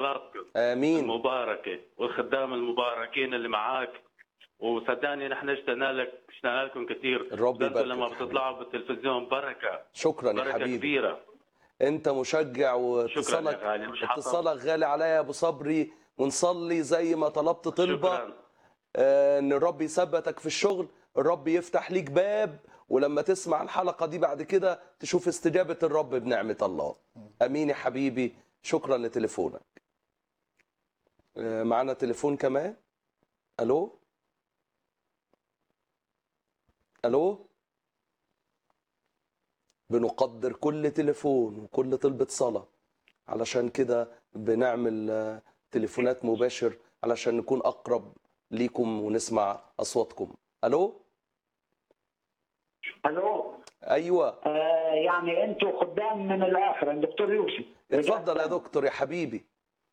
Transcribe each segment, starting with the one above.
صلاتكم امين المباركه والخدام المباركين اللي معاك وصدقني نحن اشتقنا لك اشتقنا لكم كثير الرب بالذات يباركك لما حبيبي. بتطلعوا بالتلفزيون بركه شكرا يا بركه حبيبي كبيره انت مشجع شكرا يا واتصالك غالي مش حاطط اتصالك غالي عليا يا ابو صبري ونصلي زي ما طلبت طلبه شكرا آه، ان الرب يثبتك في الشغل الرب يفتح ليك باب ولما تسمع الحلقه دي بعد كده تشوف استجابه الرب بنعمه الله امين يا حبيبي شكرا لتليفونك آه، معانا تليفون كمان الو الو بنقدر كل تليفون وكل طلبة صلاة علشان كده بنعمل آه، تليفونات مباشر علشان نكون أقرب ليكم ونسمع أصواتكم ألو الو أيوة آه يعني انتوا خدام من الاخر الدكتور يوسف اتفضل يا دكتور يا حبيبي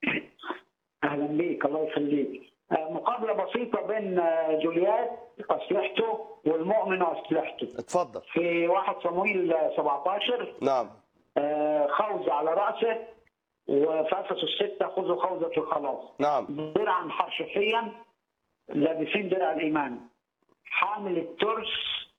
اهلا بيك الله يخليك آه مقابله بسيطه بين آه، جوليات اسلحته والمؤمن واسلحته اتفضل في 1 صمويل آه، 17 نعم آه خوذه على راسه وفي افسس السته خذوا خوذه الخلاص نعم درعا حرشفيا لابسين درع الايمان حامل الترس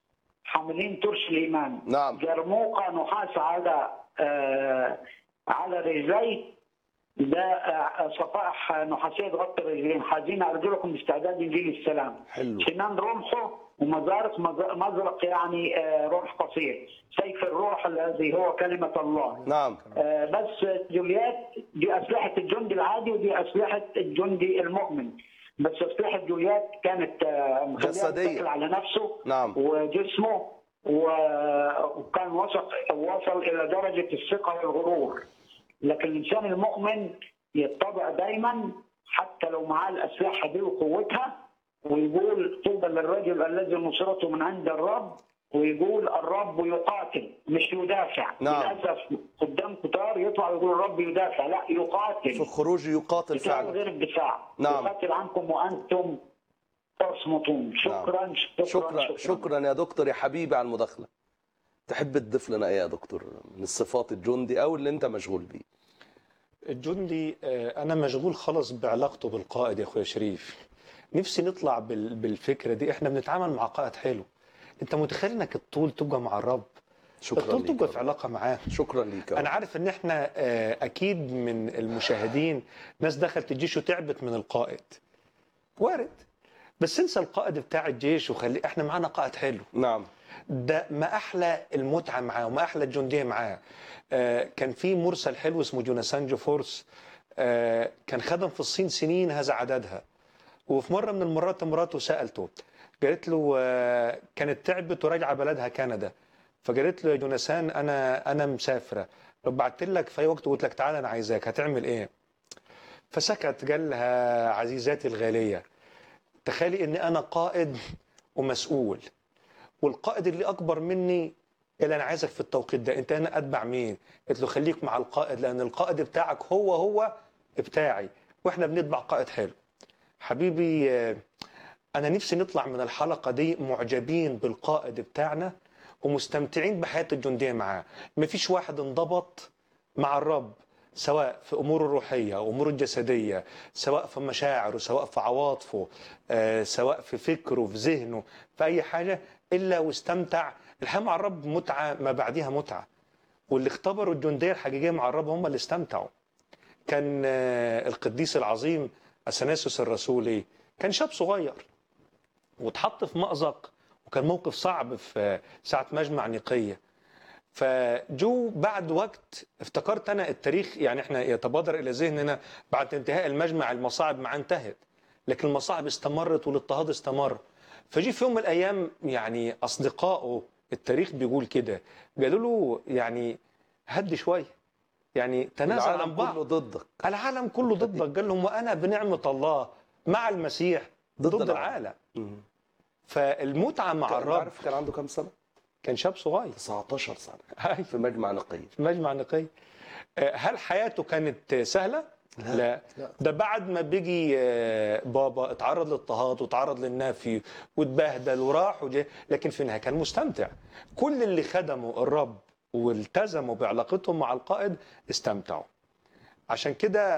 حاملين ترس الايمان نعم جرموقة نحاس على آه على رجليه ده آه صفائح نحاسية تغطي الرجلين حازين أرجلكم باستعداد إنجيل السلام حلو سنان رمحه ومزارق مز- مزرق يعني آه رمح قصير سيف الروح الذي هو كلمة الله نعم آه، بس جوليات دي اسلحه الجندي العادي ودي اسلحه الجندي المؤمن بس اسلحه جوليات كانت آه، مخليها جسدية. يتكل على نفسه نعم وجسمه و- وكان وصل وصل الى درجه الثقه والغرور لكن الانسان المؤمن يتبع دايما حتى لو معاه الاسلحه دي وقوتها ويقول طوبى للرجل الذي نصرته من عند الرب ويقول الرب يقاتل مش يدافع نعم. للاسف قدام كتار يطلع يقول الرب يدافع لا في يقاتل الخروج يقاتل دفاع فعلا غير الدفاع نعم. يقاتل عنكم وانتم تصمتون شكرا شكرا شكرا شكرا يا دكتور يا حبيبي على المداخلة تحب تضيف لنا ايه يا دكتور من الصفات الجندي او اللي انت مشغول بيه الجندي آه، انا مشغول خالص بعلاقته بالقائد يا اخويا شريف نفسي نطلع بال- بالفكره دي احنا بنتعامل مع قائد حلو انت متخيل انك الطول تبقى مع الرب شكرا الطول ليك تبقى يا في رب. علاقه معاه شكرا ليك يا انا رب. عارف ان احنا آه، اكيد من المشاهدين ناس دخلت الجيش وتعبت من القائد وارد بس انسى القائد بتاع الجيش وخلي احنا معانا قائد حلو نعم ده ما احلى المتعه معاه وما احلى الجنديه معاه آه، كان في مرسل حلو اسمه جوناثان جوفورس آه، كان خدم في الصين سنين هذا عددها وفي مره من المرات مراته سالته قالت له آه، كانت تعبت وراجعه بلدها كندا فقالت له يا جوناثان انا انا مسافره لو بعت لك في اي وقت وقلت لك تعالى انا عايزاك هتعمل ايه؟ فسكت قال لها عزيزاتي الغاليه تخيلي اني انا قائد ومسؤول والقائد اللي اكبر مني اللي انا عايزك في التوقيت ده انت انا اتبع مين قلت له خليك مع القائد لان القائد بتاعك هو هو بتاعي واحنا بنتبع قائد حلو حبيبي آه، انا نفسي نطلع من الحلقه دي معجبين بالقائد بتاعنا ومستمتعين بحياه الجنديه معاه مفيش واحد انضبط مع الرب سواء في اموره الروحيه او اموره الجسديه سواء في مشاعره سواء في عواطفه آه، سواء في فكره في ذهنه في اي حاجه الا واستمتع الحياه مع الرب متعه ما بعدها متعه واللي اختبروا الجنديه الحقيقيه مع الرب هم اللي استمتعوا كان آه، القديس العظيم اثناسيوس الرسولي كان شاب صغير واتحط في مأزق وكان موقف صعب في ساعة مجمع نيقية فجو بعد وقت افتكرت انا التاريخ يعني احنا يتبادر الى ذهننا بعد انتهاء المجمع المصاعب معاه انتهت لكن المصاعب استمرت والاضطهاد استمر فجي في يوم من الايام يعني اصدقائه التاريخ بيقول كده قالوا له يعني هدي شويه يعني تنازل عن العالم بعض كله ضدك العالم كله ضدك قال لهم وانا بنعمه الله مع المسيح ضد ضد, العالم. العالم مم. فالمتعه مع أنت الرب عارف كان عنده كام سنه كان شاب صغير 19 سنه هاي في مجمع نقيه في مجمع نقي آه، هل حياته كانت سهله؟ لا. لا. لا. ده بعد ما بيجي آه، بابا اتعرض للاضطهاد واتعرض للنفي واتبهدل وراح وجه لكن في النهايه كان مستمتع كل اللي خدموا الرب والتزموا بعلاقتهم مع القائد استمتعوا عشان كده